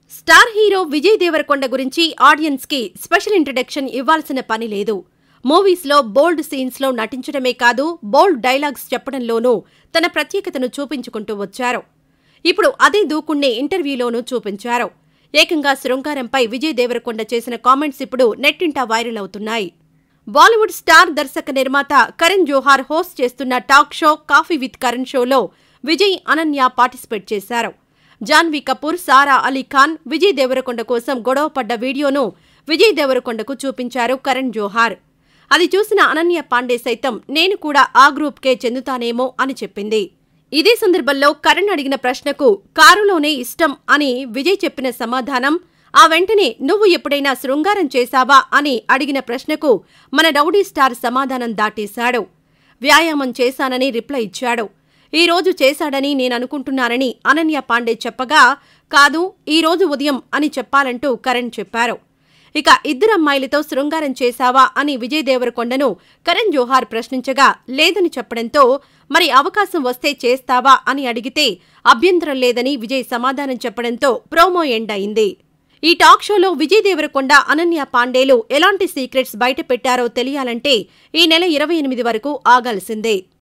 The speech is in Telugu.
స్టార్ హీరో విజయ్ దేవరకొండ గురించి ఆడియన్స్ కి స్పెషల్ ఇంట్రడక్షన్ ఇవ్వాల్సిన పని లేదు మూవీస్ లో బోల్డ్ సీన్స్ లో నటించడమే కాదు బోల్డ్ డైలాగ్స్ చెప్పడంలోనూ తన ప్రత్యేకతను చూపించుకుంటూ వచ్చారు ఇప్పుడు అదే దూకుణ్ణి ఇంటర్వ్యూలోనూ చూపించారు ఏకంగా శృంగారంపై విజయ్ దేవరకొండ చేసిన కామెంట్స్ ఇప్పుడు నెట్టింటా వైరల్ అవుతున్నాయి బాలీవుడ్ స్టార్ దర్శక నిర్మాత కరణ్ జోహార్ హోస్ట్ చేస్తున్న talk show coffee with Karan షోలో విజయ్ అనన్య పార్టిసిపేట్ చేశారు జాన్వీ కపూర్ సారా అలీ ఖాన్ విజయ్ దేవరకొండ కోసం గొడవపడ్డ వీడియోను విజయ్ దేవరకొండకు చూపించారు కరణ్ జోహార్ అది చూసిన అనన్య పాండే సైతం నేను కూడా ఆ గ్రూప్కే చెందుతానేమో అని చెప్పింది ఇదే సందర్భంలో కరణ్ అడిగిన ప్రశ్నకు కారులోనే ఇష్టం అని విజయ్ చెప్పిన సమాధానం ఆ వెంటనే నువ్వు ఎప్పుడైనా శృంగారం చేశావా అని అడిగిన ప్రశ్నకు మన రౌడీ స్టార్ సమాధానం దాటేశాడు వ్యాయామం చేశానని రిప్లై ఇచ్చాడు ఈ రోజు చేశాడని నేననుకుంటున్నానని అనన్య పాండే చెప్పగా కాదు ఈ రోజు ఉదయం అని చెప్పాలంటూ కరణ్ చెప్పారు ఇక ఇద్దరు అమ్మాయిలతో శృంగారం చేశావా అని విజయ్ దేవరకొండను కరణ్ జోహార్ ప్రశ్నించగా లేదని చెప్పడంతో మరి అవకాశం వస్తే చేస్తావా అని అడిగితే అభ్యంతరం లేదని విజయ్ సమాధానం చెప్పడంతో ప్రోమో ఎండ్ అయింది ఈ టాక్ షోలో విజయ్ దేవరకొండ అనన్య పాండేలు ఎలాంటి సీక్రెట్స్ బయట పెట్టారో తెలియాలంటే ఈ నెల ఇరవై ఎనిమిది వరకు ఆగాల్సిందే